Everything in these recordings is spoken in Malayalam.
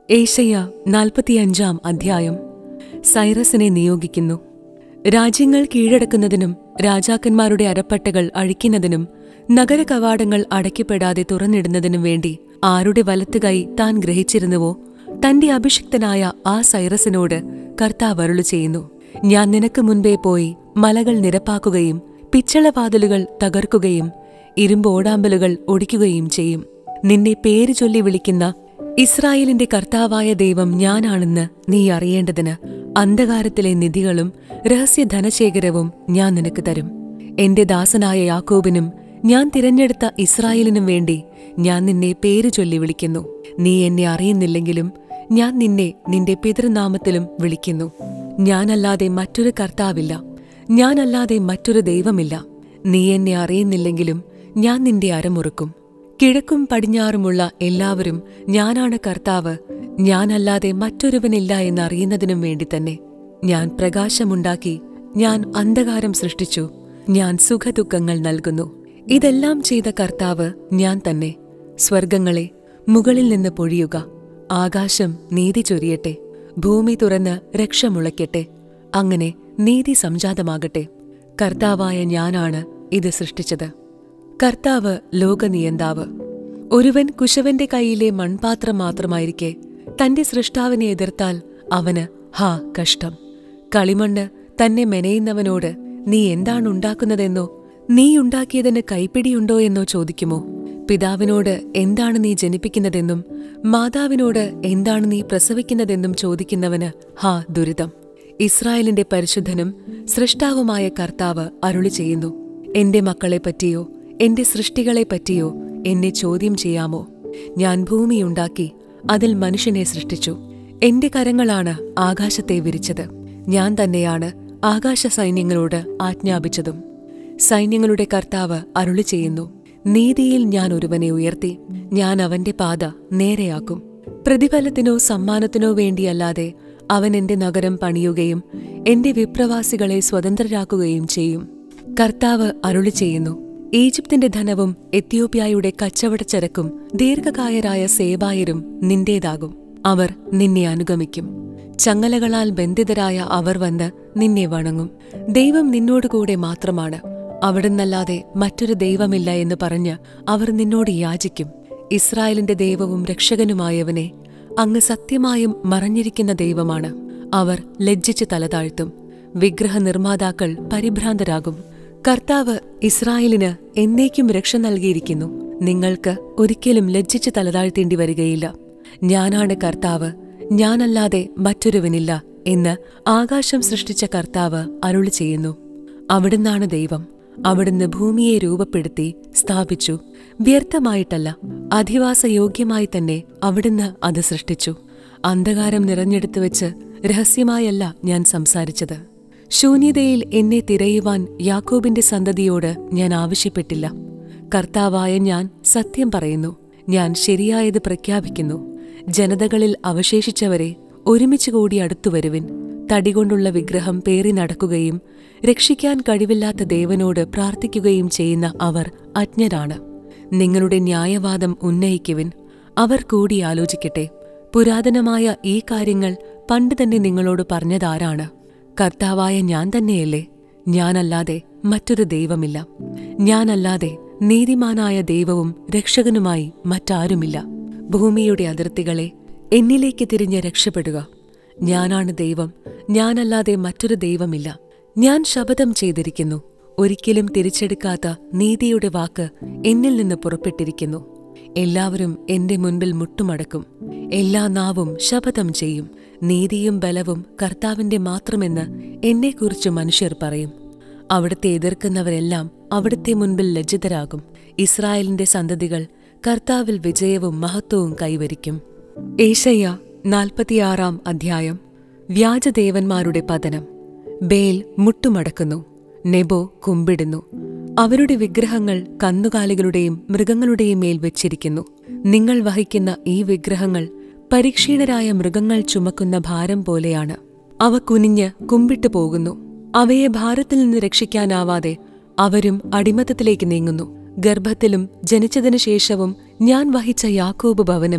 ഏഷ്യ നാൽപ്പത്തിയഞ്ചാം അധ്യായം സൈറസിനെ നിയോഗിക്കുന്നു രാജ്യങ്ങൾ കീഴടക്കുന്നതിനും രാജാക്കന്മാരുടെ അരപ്പട്ടകൾ അഴിക്കുന്നതിനും നഗര കവാടങ്ങൾ അടയ്ക്കപ്പെടാതെ തുറന്നിടുന്നതിനും വേണ്ടി ആരുടെ വലത്തുകൈ താൻ ഗ്രഹിച്ചിരുന്നുവോ തന്റെ അഭിഷിക്തനായ ആ സൈറസിനോട് കർത്താവ് അരുളു ചെയ്യുന്നു ഞാൻ നിനക്ക് മുൻപേ പോയി മലകൾ നിരപ്പാക്കുകയും പിച്ചളവാതിലുകൾ തകർക്കുകയും ഇരുമ്പ് ഓടാമ്പലുകൾ ഒടിക്കുകയും ചെയ്യും നിന്നെ പേര് ചൊല്ലി വിളിക്കുന്ന ഇസ്രായേലിന്റെ കർത്താവായ ദൈവം ഞാനാണെന്ന് നീ അറിയേണ്ടതിന് അന്ധകാരത്തിലെ നിധികളും രഹസ്യ ധനശേഖരവും ഞാൻ നിനക്ക് തരും എന്റെ ദാസനായ യാക്കോബിനും ഞാൻ തിരഞ്ഞെടുത്ത ഇസ്രായേലിനും വേണ്ടി ഞാൻ നിന്നെ പേര് ചൊല്ലി വിളിക്കുന്നു നീ എന്നെ അറിയുന്നില്ലെങ്കിലും ഞാൻ നിന്നെ നിന്റെ പിതൃനാമത്തിലും വിളിക്കുന്നു ഞാനല്ലാതെ മറ്റൊരു കർത്താവില്ല ഞാനല്ലാതെ മറ്റൊരു ദൈവമില്ല നീ എന്നെ അറിയുന്നില്ലെങ്കിലും ഞാൻ നിന്റെ അരമുറുക്കും കിഴക്കും പടിഞ്ഞാറുമുള്ള എല്ലാവരും ഞാനാണ് കർത്താവ് ഞാനല്ലാതെ മറ്റൊരുവനില്ല എന്നറിയുന്നതിനും വേണ്ടി തന്നെ ഞാൻ പ്രകാശമുണ്ടാക്കി ഞാൻ അന്ധകാരം സൃഷ്ടിച്ചു ഞാൻ സുഖദുഃഖങ്ങൾ നൽകുന്നു ഇതെല്ലാം ചെയ്ത കർത്താവ് ഞാൻ തന്നെ സ്വർഗങ്ങളെ മുകളിൽ നിന്ന് പൊഴിയുക ആകാശം നീതി ചൊരിയട്ടെ ഭൂമി തുറന്ന് രക്ഷ മുളയ്ക്കട്ടെ അങ്ങനെ നീതി സംജാതമാകട്ടെ കർത്താവായ ഞാനാണ് ഇത് സൃഷ്ടിച്ചത് കർത്താവ് ലോകനിയന്താവ് ഒരുവൻ കുശവന്റെ കൈയിലെ മൺപാത്രം മാത്രമായിരിക്കെ തന്റെ സൃഷ്ടാവിനെ എതിർത്താൽ അവന് ഹാ കഷ്ടം കളിമണ്ണ് തന്നെ മെനയുന്നവനോട് നീ എന്താണ് ഉണ്ടാക്കുന്നതെന്നോ നീ ഉണ്ടാക്കിയതിന് കൈപ്പിടിയുണ്ടോ എന്നോ ചോദിക്കുമോ പിതാവിനോട് എന്താണ് നീ ജനിപ്പിക്കുന്നതെന്നും മാതാവിനോട് എന്താണ് നീ പ്രസവിക്കുന്നതെന്നും ചോദിക്കുന്നവന് ഹാ ദുരിതം ഇസ്രായേലിന്റെ പരിശുദ്ധനും സൃഷ്ടാവുമായ കർത്താവ് അരുളി ചെയ്യുന്നു എന്റെ മക്കളെപ്പറ്റിയോ എന്റെ സൃഷ്ടികളെപ്പറ്റിയോ എന്നെ ചോദ്യം ചെയ്യാമോ ഞാൻ ഭൂമിയുണ്ടാക്കി അതിൽ മനുഷ്യനെ സൃഷ്ടിച്ചു എന്റെ കരങ്ങളാണ് ആകാശത്തെ വിരിച്ചത് ഞാൻ തന്നെയാണ് ആകാശ സൈന്യങ്ങളോട് ആജ്ഞാപിച്ചതും സൈന്യങ്ങളുടെ കർത്താവ് അരുളി ചെയ്യുന്നു നീതിയിൽ ഞാൻ ഒരുവനെ ഉയർത്തി ഞാൻ അവന്റെ പാത നേരെയാക്കും പ്രതിഫലത്തിനോ സമ്മാനത്തിനോ വേണ്ടിയല്ലാതെ അവൻ എന്റെ നഗരം പണിയുകയും എന്റെ വിപ്രവാസികളെ സ്വതന്ത്രരാക്കുകയും ചെയ്യും കർത്താവ് അരുളി ചെയ്യുന്നു ഈജിപ്തിന്റെ ധനവും എത്യോപ്യായുടെ കച്ചവടച്ചരക്കും ദീർഘകായരായ സേവായരും നിന്റേതാകും അവർ നിന്നെ അനുഗമിക്കും ചങ്ങലകളാൽ ബന്ധിതരായ അവർ വന്ന് നിന്നെ വണങ്ങും ദൈവം നിന്നോടുകൂടെ മാത്രമാണ് അവിടുന്നല്ലാതെ മറ്റൊരു ദൈവമില്ല എന്ന് പറഞ്ഞ് അവർ നിന്നോട് യാചിക്കും ഇസ്രായേലിന്റെ ദൈവവും രക്ഷകനുമായവനെ അങ്ങ് സത്യമായും മറഞ്ഞിരിക്കുന്ന ദൈവമാണ് അവർ ലജ്ജിച്ച് തലതാഴ്ത്തും വിഗ്രഹ നിർമ്മാതാക്കൾ പരിഭ്രാന്തരാകും കർത്താവ് ഇസ്രായേലിന് എന്നേക്കും രക്ഷ നൽകിയിരിക്കുന്നു നിങ്ങൾക്ക് ഒരിക്കലും ലജ്ജിച്ച് തലതാഴ്ത്തേണ്ടി വരികയില്ല ഞാനാണ് കർത്താവ് ഞാനല്ലാതെ മറ്റൊരുവനില്ല എന്ന് ആകാശം സൃഷ്ടിച്ച കർത്താവ് അരുളി ചെയ്യുന്നു അവിടുന്നാണ് ദൈവം അവിടുന്ന് ഭൂമിയെ രൂപപ്പെടുത്തി സ്ഥാപിച്ചു വ്യർത്ഥമായിട്ടല്ല അധിവാസയോഗ്യമായി തന്നെ അവിടുന്ന് അത് സൃഷ്ടിച്ചു അന്ധകാരം നിറഞ്ഞെടുത്തു വെച്ച് രഹസ്യമായല്ല ഞാൻ സംസാരിച്ചത് ശൂന്യതയിൽ എന്നെ തിരയുവാൻ യാക്കോബിന്റെ സന്തതിയോട് ഞാൻ ആവശ്യപ്പെട്ടില്ല കർത്താവായ ഞാൻ സത്യം പറയുന്നു ഞാൻ ശരിയായത് പ്രഖ്യാപിക്കുന്നു ജനതകളിൽ അവശേഷിച്ചവരെ ഒരുമിച്ച് കൂടി അടുത്തുവരുവിൻ തടികൊണ്ടുള്ള വിഗ്രഹം പേറി നടക്കുകയും രക്ഷിക്കാൻ കഴിവില്ലാത്ത ദേവനോട് പ്രാർത്ഥിക്കുകയും ചെയ്യുന്ന അവർ അജ്ഞരാണ് നിങ്ങളുടെ ന്യായവാദം ഉന്നയിക്കുവിൻ അവർ കൂടി ആലോചിക്കട്ടെ പുരാതനമായ ഈ കാര്യങ്ങൾ പണ്ട് തന്നെ നിങ്ങളോട് പറഞ്ഞതാരാണ് കർത്താവായ ഞാൻ തന്നെയല്ലേ ഞാനല്ലാതെ മറ്റൊരു ദൈവമില്ല ഞാനല്ലാതെ നീതിമാനായ ദൈവവും രക്ഷകനുമായി മറ്റാരുമില്ല ഭൂമിയുടെ അതിർത്തികളെ എന്നിലേക്ക് തിരിഞ്ഞ് രക്ഷപ്പെടുക ഞാനാണ് ദൈവം ഞാനല്ലാതെ മറ്റൊരു ദൈവമില്ല ഞാൻ ശപഥം ചെയ്തിരിക്കുന്നു ഒരിക്കലും തിരിച്ചെടുക്കാത്ത നീതിയുടെ വാക്ക് എന്നിൽ നിന്ന് പുറപ്പെട്ടിരിക്കുന്നു എല്ലാവരും എന്റെ മുൻപിൽ മുട്ടുമടക്കും എല്ലാ നാവും ശപഥം ചെയ്യും നീതിയും ബലവും കർത്താവിന്റെ മാത്രമെന്ന് എന്നെക്കുറിച്ച് മനുഷ്യർ പറയും അവിടുത്തെ എതിർക്കുന്നവരെല്ലാം അവിടുത്തെ മുൻപിൽ ലജ്ജിതരാകും ഇസ്രായേലിന്റെ സന്തതികൾ കർത്താവിൽ വിജയവും മഹത്വവും കൈവരിക്കും ഏഷയ്യ നാൽപ്പത്തിയാറാം അധ്യായം വ്യാജദേവന്മാരുടെ പതനം ബേൽ മുട്ടുമടക്കുന്നു നെബോ കുമ്പിടുന്നു അവരുടെ വിഗ്രഹങ്ങൾ കന്നുകാലികളുടെയും മൃഗങ്ങളുടെയും മേൽ വെച്ചിരിക്കുന്നു നിങ്ങൾ വഹിക്കുന്ന ഈ വിഗ്രഹങ്ങൾ പരിക്ഷീണരായ മൃഗങ്ങൾ ചുമക്കുന്ന ഭാരം പോലെയാണ് അവ കുനിഞ്ഞ് കുമ്പിട്ടു പോകുന്നു അവയെ ഭാരത്തിൽ നിന്ന് രക്ഷിക്കാനാവാതെ അവരും അടിമത്തത്തിലേക്ക് നീങ്ങുന്നു ഗർഭത്തിലും ജനിച്ചതിനു ശേഷവും ഞാൻ വഹിച്ച യാക്കോബ് ഭവനമേ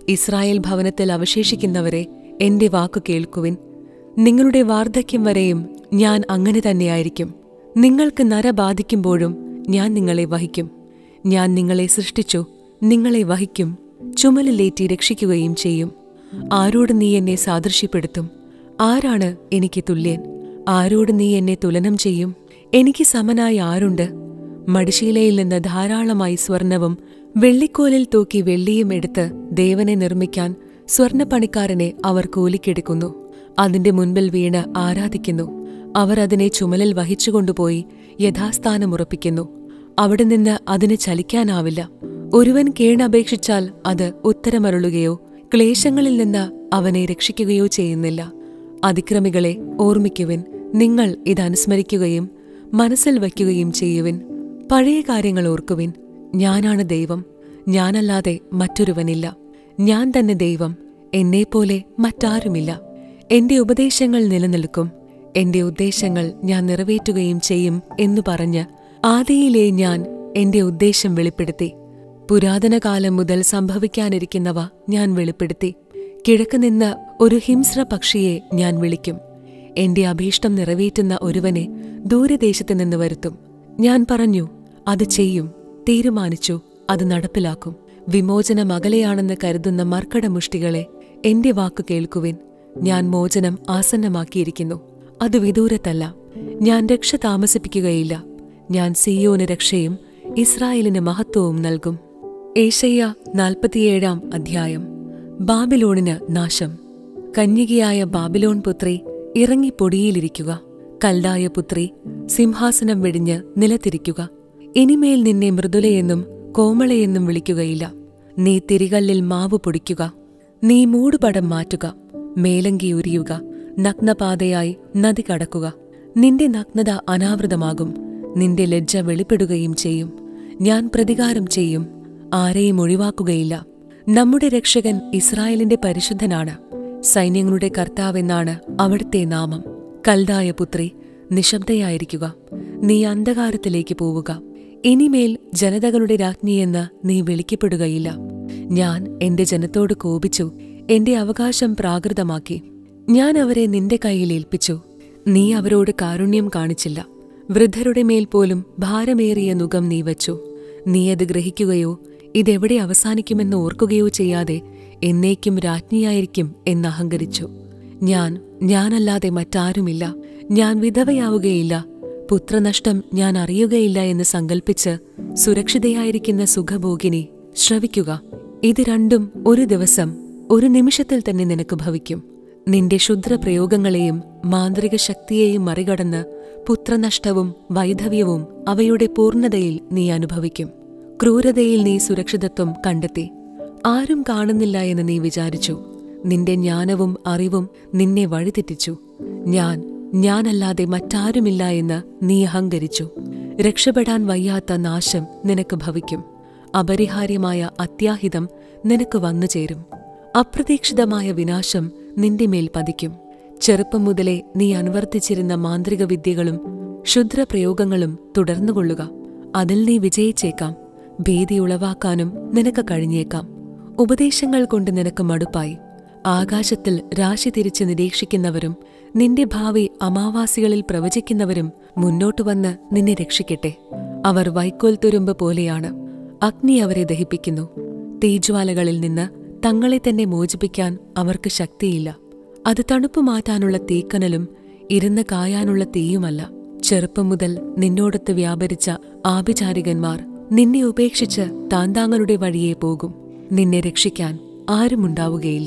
ഇസ്രായേൽ ഭവനത്തിൽ അവശേഷിക്കുന്നവരെ എന്റെ വാക്കു കേൾക്കുവിൻ നിങ്ങളുടെ വാർദ്ധക്യം വരെയും ഞാൻ അങ്ങനെ തന്നെയായിരിക്കും നിങ്ങൾക്ക് നര ബാധിക്കുമ്പോഴും ഞാൻ നിങ്ങളെ വഹിക്കും ഞാൻ നിങ്ങളെ സൃഷ്ടിച്ചു നിങ്ങളെ വഹിക്കും ചുമലിലേറ്റി രക്ഷിക്കുകയും ചെയ്യും ആരോട് നീ എന്നെ സാദൃശ്യപ്പെടുത്തും ആരാണ് എനിക്ക് തുല്യൻ ആരോട് നീ എന്നെ തുലനം ചെയ്യും എനിക്ക് സമനായി ആരുണ്ട് മടിശീലയിൽ നിന്ന് ധാരാളമായി സ്വർണവും വെള്ളിക്കോലിൽ തൂക്കി വെള്ളിയും എടുത്ത് ദേവനെ നിർമ്മിക്കാൻ സ്വർണപ്പണിക്കാരനെ അവർ കൂലിക്കെടുക്കുന്നു അതിന്റെ മുൻപിൽ വീണ് ആരാധിക്കുന്നു അവർ അതിനെ ചുമലിൽ വഹിച്ചുകൊണ്ടുപോയി യഥാസ്ഥാനമുറപ്പിക്കുന്നു അവിടെ നിന്ന് അതിന് ചലിക്കാനാവില്ല ഒരുവൻ കേണപേക്ഷിച്ചാൽ അത് ഉത്തരമരുളുകയോ ക്ലേശങ്ങളിൽ നിന്ന് അവനെ രക്ഷിക്കുകയോ ചെയ്യുന്നില്ല അതിക്രമികളെ ഓർമ്മിക്കുവിൻ നിങ്ങൾ ഇതനുസ്മരിക്കുകയും മനസ്സിൽ വയ്ക്കുകയും ചെയ്യുവിൻ പഴയ കാര്യങ്ങൾ ഓർക്കുവിൻ ഞാനാണ് ദൈവം ഞാനല്ലാതെ മറ്റൊരുവനില്ല ഞാൻ തന്നെ ദൈവം എന്നെപ്പോലെ മറ്റാരുമില്ല എന്റെ ഉപദേശങ്ങൾ നിലനിൽക്കും എന്റെ ഉദ്ദേശങ്ങൾ ഞാൻ നിറവേറ്റുകയും ചെയ്യും എന്നു പറഞ്ഞ് ആദിയിലെ ഞാൻ എന്റെ ഉദ്ദേശം വെളിപ്പെടുത്തി പുരാതന കാലം മുതൽ സംഭവിക്കാനിരിക്കുന്നവ ഞാൻ വെളിപ്പെടുത്തി കിഴക്കുനിന്ന് ഒരു ഹിംസ്ര പക്ഷിയെ ഞാൻ വിളിക്കും എന്റെ അഭീഷ്ടം നിറവേറ്റുന്ന ഒരുവനെ ദൂരദേശത്തു നിന്ന് വരുത്തും ഞാൻ പറഞ്ഞു അത് ചെയ്യും തീരുമാനിച്ചു അത് നടപ്പിലാക്കും വിമോചനം അകലെയാണെന്ന് കരുതുന്ന മർക്കടമുഷ്ടികളെ എന്റെ വാക്കു കേൾക്കുവിൻ ഞാൻ മോചനം ആസന്നമാക്കിയിരിക്കുന്നു അത് വിദൂരത്തല്ല ഞാൻ രക്ഷ താമസിപ്പിക്കുകയില്ല ഞാൻ സിയോന് രക്ഷയും ഇസ്രായേലിന് മഹത്വവും നൽകും ഏഷയ്യ നാൽപ്പത്തിയേഴാം അധ്യായം ബാബിലോണിന് നാശം കന്യകയായ ബാബിലോൺ പുത്രി ഇറങ്ങി പൊടിയിലിരിക്കുക കൽദായ പുത്രി സിംഹാസനം വെടിഞ്ഞ് നിലത്തിരിക്കുക ഇനിമേൽ നിന്നെ മൃദുലയെന്നും കോമളയെന്നും വിളിക്കുകയില്ല നീ തിരികല്ലിൽ മാവ് പൊടിക്കുക നീ മൂടുപടം മാറ്റുക മേലങ്കി ഉരിയുക നഗ്നപാതയായി നദി കടക്കുക നിന്റെ നഗ്നത അനാവൃതമാകും നിന്റെ ലജ്ജ വെളിപ്പെടുകയും ചെയ്യും ഞാൻ പ്രതികാരം ചെയ്യും ആരെയും ഒഴിവാക്കുകയില്ല നമ്മുടെ രക്ഷകൻ ഇസ്രായേലിന്റെ പരിശുദ്ധനാണ് സൈന്യങ്ങളുടെ കർത്താവെന്നാണ് അവിടുത്തെ നാമം കൽദായ പുത്രി നിശബ്ദയായിരിക്കുക നീ അന്ധകാരത്തിലേക്ക് പോവുക ഇനിമേൽ ജനതകളുടെ രാജ്ഞിയെന്ന് നീ വിളിക്കപ്പെടുകയില്ല ഞാൻ എന്റെ ജനത്തോട് കോപിച്ചു എന്റെ അവകാശം പ്രാകൃതമാക്കി ഞാൻ അവരെ നിന്റെ കയ്യിൽ ഏൽപ്പിച്ചു നീ അവരോട് കാരുണ്യം കാണിച്ചില്ല വൃദ്ധരുടെ മേൽ പോലും ഭാരമേറിയ നുകം നീ വച്ചു നീ അത് ഗ്രഹിക്കുകയോ ഇതെവിടെ അവസാനിക്കുമെന്ന് ഓർക്കുകയോ ചെയ്യാതെ എന്നേക്കും രാജ്ഞിയായിരിക്കും എന്നഹങ്കരിച്ചു ഞാൻ ഞാനല്ലാതെ മറ്റാരുമില്ല ഞാൻ വിധവയാവുകയില്ല പുത്രനഷ്ടം ഞാൻ അറിയുകയില്ല എന്ന് സങ്കൽപ്പിച്ച് സുരക്ഷിതയായിരിക്കുന്ന സുഖഭോഗിനി ശ്രവിക്കുക ഇത് രണ്ടും ഒരു ദിവസം ഒരു നിമിഷത്തിൽ തന്നെ നിനക്ക് ഭവിക്കും നിന്റെ ക്ഷുദ്രപ്രയോഗങ്ങളെയും മാന്ത്രിക ശക്തിയെയും മറികടന്ന് പുത്രനഷ്ടവും വൈധവ്യവും അവയുടെ പൂർണ്ണതയിൽ നീ അനുഭവിക്കും ക്രൂരതയിൽ നീ സുരക്ഷിതത്വം കണ്ടെത്തി ആരും കാണുന്നില്ല എന്ന് നീ വിചാരിച്ചു നിന്റെ ജ്ഞാനവും അറിവും നിന്നെ വഴിതെറ്റിച്ചു ഞാൻ ഞാനല്ലാതെ മറ്റാരുമില്ല എന്ന് നീ അഹങ്കരിച്ചു രക്ഷപ്പെടാൻ വയ്യാത്ത നാശം നിനക്ക് ഭവിക്കും അപരിഹാര്യമായ അത്യാഹിതം നിനക്ക് വന്നു ചേരും അപ്രതീക്ഷിതമായ വിനാശം നിന്റെ മേൽ പതിക്കും ചെറുപ്പം മുതലേ നീ അനുവർത്തിച്ചിരുന്ന മാന്ത്രിക വിദ്യകളും ക്ഷുദ്രപ്രയോഗങ്ങളും തുടർന്നുകൊള്ളുക അതിൽ നീ വിജയിച്ചേക്കാം ഭീതി ഉളവാക്കാനും നിനക്ക് കഴിഞ്ഞേക്കാം ഉപദേശങ്ങൾ കൊണ്ട് നിനക്ക് മടുപ്പായി ആകാശത്തിൽ രാശി തിരിച്ച് നിരീക്ഷിക്കുന്നവരും നിന്റെ ഭാവി അമാവാസികളിൽ പ്രവചിക്കുന്നവരും മുന്നോട്ടു വന്ന് നിന്നെ രക്ഷിക്കട്ടെ അവർ വൈക്കോൽ തുരുമ്പ് പോലെയാണ് അഗ്നി അവരെ ദഹിപ്പിക്കുന്നു തീജ്വാലകളിൽ നിന്ന് തങ്ങളെ തന്നെ മോചിപ്പിക്കാൻ അവർക്ക് ശക്തിയില്ല അത് തണുപ്പ് മാറ്റാനുള്ള തീക്കനലും ഇരുന്ന് കായാനുള്ള തീയുമല്ല ചെറുപ്പം മുതൽ നിന്നോടൊത്ത് വ്യാപരിച്ച ആഭിചാരികന്മാർ നിന്നെ ഉപേക്ഷിച്ച് താന്താങ്ങളുടെ വഴിയെ പോകും നിന്നെ രക്ഷിക്കാൻ ആരുമുണ്ടാവുകയില്ല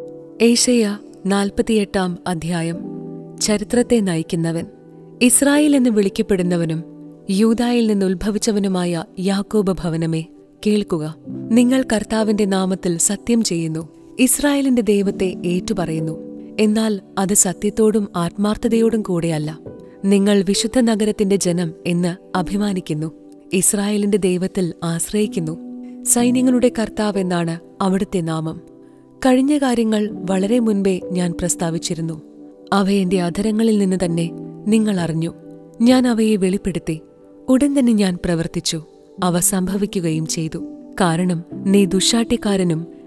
ഏഷയ നാൽപ്പത്തിയെട്ടാം അധ്യായം ചരിത്രത്തെ നയിക്കുന്നവൻ ഇസ്രായേൽ എന്ന് വിളിക്കപ്പെടുന്നവനും യൂതായിൽ നിന്ന് ഉത്ഭവിച്ചവനുമായ യാക്കോബ ഭവനമേ കേൾക്കുക നിങ്ങൾ കർത്താവിന്റെ നാമത്തിൽ സത്യം ചെയ്യുന്നു ഇസ്രായേലിന്റെ ദൈവത്തെ ഏറ്റുപറയുന്നു എന്നാൽ അത് സത്യത്തോടും ആത്മാർത്ഥതയോടും കൂടെയല്ല നിങ്ങൾ വിശുദ്ധ നഗരത്തിന്റെ ജനം എന്ന് അഭിമാനിക്കുന്നു ഇസ്രായേലിന്റെ ദൈവത്തിൽ ആശ്രയിക്കുന്നു സൈന്യങ്ങളുടെ കർത്താവ് എന്നാണ് അവിടുത്തെ നാമം കഴിഞ്ഞ കാര്യങ്ങൾ വളരെ മുൻപേ ഞാൻ പ്രസ്താവിച്ചിരുന്നു അവ എന്റെ അധരങ്ങളിൽ നിന്ന് തന്നെ നിങ്ങൾ അറിഞ്ഞു ഞാൻ അവയെ വെളിപ്പെടുത്തി ഉടൻ തന്നെ ഞാൻ പ്രവർത്തിച്ചു അവ സംഭവിക്കുകയും ചെയ്തു കാരണം നീ ദുശാട്ടിക്കാരനും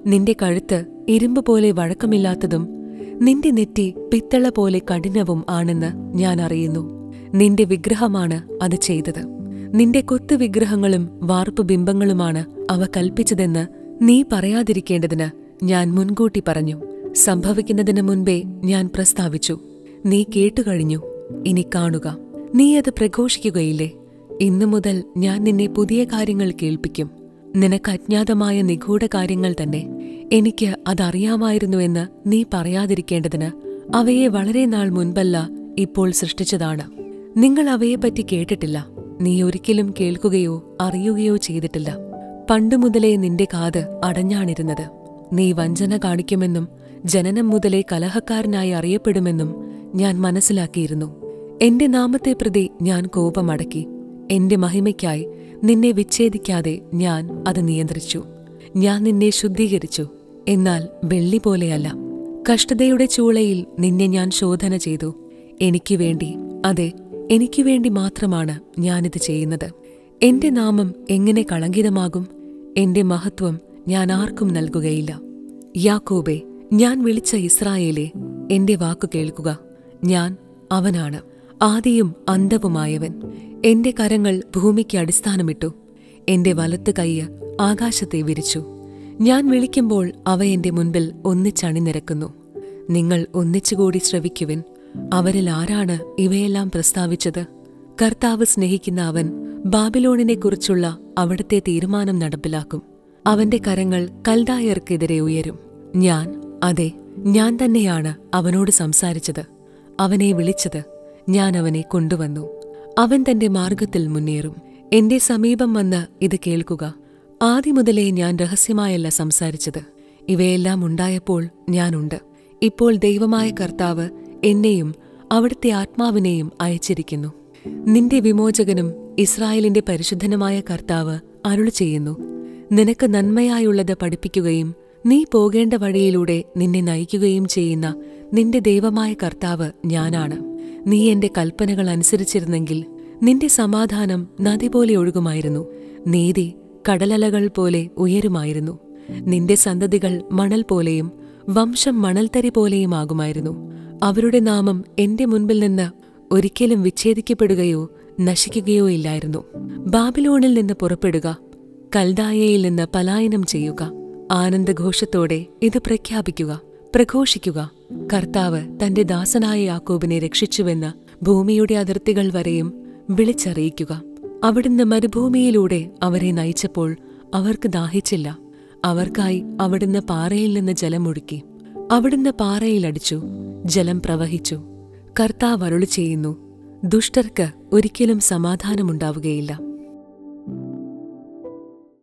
നിന്റെ കഴുത്ത് ഇരുമ്പ് പോലെ വഴക്കമില്ലാത്തതും നിന്റെ നെറ്റി പിത്തള പോലെ കഠിനവും ആണെന്ന് ഞാൻ അറിയുന്നു നിന്റെ വിഗ്രഹമാണ് അത് ചെയ്തത് നിന്റെ കൊത്തു വിഗ്രഹങ്ങളും വാർപ്പ് ബിംബങ്ങളുമാണ് അവ കൽപ്പിച്ചതെന്ന് നീ പറയാതിരിക്കേണ്ടതിന് ഞാൻ മുൻകൂട്ടി പറഞ്ഞു സംഭവിക്കുന്നതിന് മുൻപേ ഞാൻ പ്രസ്താവിച്ചു നീ കേട്ടുകഴിഞ്ഞു ഇനി കാണുക നീ അത് പ്രഘോഷിക്കുകയില്ലേ ഇന്നു മുതൽ ഞാൻ നിന്നെ പുതിയ കാര്യങ്ങൾ കേൾപ്പിക്കും നിനക്ക് അജ്ഞാതമായ നിഗൂഢ കാര്യങ്ങൾ തന്നെ എനിക്ക് അതറിയാമായിരുന്നുവെന്ന് നീ പറയാതിരിക്കേണ്ടതിന് അവയെ വളരെ നാൾ മുൻപല്ല ഇപ്പോൾ സൃഷ്ടിച്ചതാണ് നിങ്ങൾ അവയെപ്പറ്റി കേട്ടിട്ടില്ല നീ ഒരിക്കലും കേൾക്കുകയോ അറിയുകയോ ചെയ്തിട്ടില്ല പണ്ടുമുതലേ നിന്റെ കാത് അടഞ്ഞാണിരുന്നത് നീ വഞ്ചന കാണിക്കുമെന്നും ജനനം മുതലേ കലഹക്കാരനായി അറിയപ്പെടുമെന്നും ഞാൻ മനസ്സിലാക്കിയിരുന്നു എന്റെ നാമത്തെ പ്രതി ഞാൻ കോപമടക്കി എന്റെ മഹിമയ്ക്കായി നിന്നെ വിച്ഛേദിക്കാതെ ഞാൻ അത് നിയന്ത്രിച്ചു ഞാൻ നിന്നെ ശുദ്ധീകരിച്ചു എന്നാൽ വെള്ളി പോലെയല്ല കഷ്ടതയുടെ ചൂളയിൽ നിന്നെ ഞാൻ ശോധന ചെയ്തു എനിക്ക് വേണ്ടി അതെ എനിക്ക് വേണ്ടി മാത്രമാണ് ഞാനിത് ചെയ്യുന്നത് എന്റെ നാമം എങ്ങനെ കളങ്കിതമാകും എന്റെ മഹത്വം ഞാൻ ആർക്കും നൽകുകയില്ല യാക്കോബെ ഞാൻ വിളിച്ച ഇസ്രായേലെ എന്റെ വാക്കു കേൾക്കുക ഞാൻ അവനാണ് ആദിയും അന്തവുമായവൻ എന്റെ കരങ്ങൾ ഭൂമിക്ക് അടിസ്ഥാനമിട്ടു എന്റെ വലത്ത് കൈയ്യ് ആകാശത്തെ വിരിച്ചു ഞാൻ വിളിക്കുമ്പോൾ അവ എന്റെ മുൻപിൽ ഒന്നിച്ചണിനിരക്കുന്നു നിങ്ങൾ ഒന്നിച്ചുകൂടി ശ്രവിക്കുവിൻ അവരിൽ ആരാണ് ഇവയെല്ലാം പ്രസ്താവിച്ചത് കർത്താവ് സ്നേഹിക്കുന്ന അവൻ ബാബിലോണിനെക്കുറിച്ചുള്ള അവിടുത്തെ തീരുമാനം നടപ്പിലാക്കും അവന്റെ കരങ്ങൾ കൽദായർക്കെതിരെ ഉയരും ഞാൻ അതെ ഞാൻ തന്നെയാണ് അവനോട് സംസാരിച്ചത് അവനെ വിളിച്ചത് ഞാൻ അവനെ കൊണ്ടുവന്നു അവൻ തന്റെ മാർഗത്തിൽ മുന്നേറും എന്റെ സമീപം വന്ന് ഇത് കേൾക്കുക ആദ്യം മുതലേ ഞാൻ രഹസ്യമായല്ല സംസാരിച്ചത് ഇവയെല്ലാം ഉണ്ടായപ്പോൾ ഞാനുണ്ട് ഇപ്പോൾ ദൈവമായ കർത്താവ് എന്നെയും അവിടുത്തെ ആത്മാവിനെയും അയച്ചിരിക്കുന്നു നിന്റെ വിമോചകനും ഇസ്രായേലിന്റെ പരിശുദ്ധനുമായ കർത്താവ് അരുളി ചെയ്യുന്നു നിനക്ക് നന്മയായുള്ളത് പഠിപ്പിക്കുകയും നീ പോകേണ്ട വഴിയിലൂടെ നിന്നെ നയിക്കുകയും ചെയ്യുന്ന നിന്റെ ദൈവമായ കർത്താവ് ഞാനാണ് നീ എന്റെ കൽപ്പനകൾ അനുസരിച്ചിരുന്നെങ്കിൽ നിന്റെ സമാധാനം നദി പോലെ ഒഴുകുമായിരുന്നു നീതി കടലലകൾ പോലെ ഉയരുമായിരുന്നു നിന്റെ സന്തതികൾ മണൽ പോലെയും വംശം മണൽത്തരി പോലെയുമാകുമായിരുന്നു അവരുടെ നാമം എന്റെ മുൻപിൽ നിന്ന് ഒരിക്കലും വിച്ഛേദിക്കപ്പെടുകയോ നശിക്കുകയോ ഇല്ലായിരുന്നു ബാബിലോണിൽ നിന്ന് പുറപ്പെടുക കൽദായയിൽ നിന്ന് പലായനം ചെയ്യുക ആനന്ദഘോഷത്തോടെ ഇത് പ്രഖ്യാപിക്കുക പ്രഘോഷിക്കുക കർത്താവ് തന്റെ ദാസനായ യാക്കോബിനെ രക്ഷിച്ചുവെന്ന് ഭൂമിയുടെ അതിർത്തികൾ വരെയും വിളിച്ചറിയിക്കുക അവിടുന്ന് മരുഭൂമിയിലൂടെ അവരെ നയിച്ചപ്പോൾ അവർക്ക് ദാഹിച്ചില്ല അവർക്കായി അവിടുന്ന് പാറയിൽ നിന്ന് ജലമൊഴുക്കി അവിടുന്ന് പാറയിലടിച്ചു ജലം പ്രവഹിച്ചു കർത്താവ് അരുളി ചെയ്യുന്നു ദുഷ്ടർക്ക് ഒരിക്കലും സമാധാനമുണ്ടാവുകയില്ല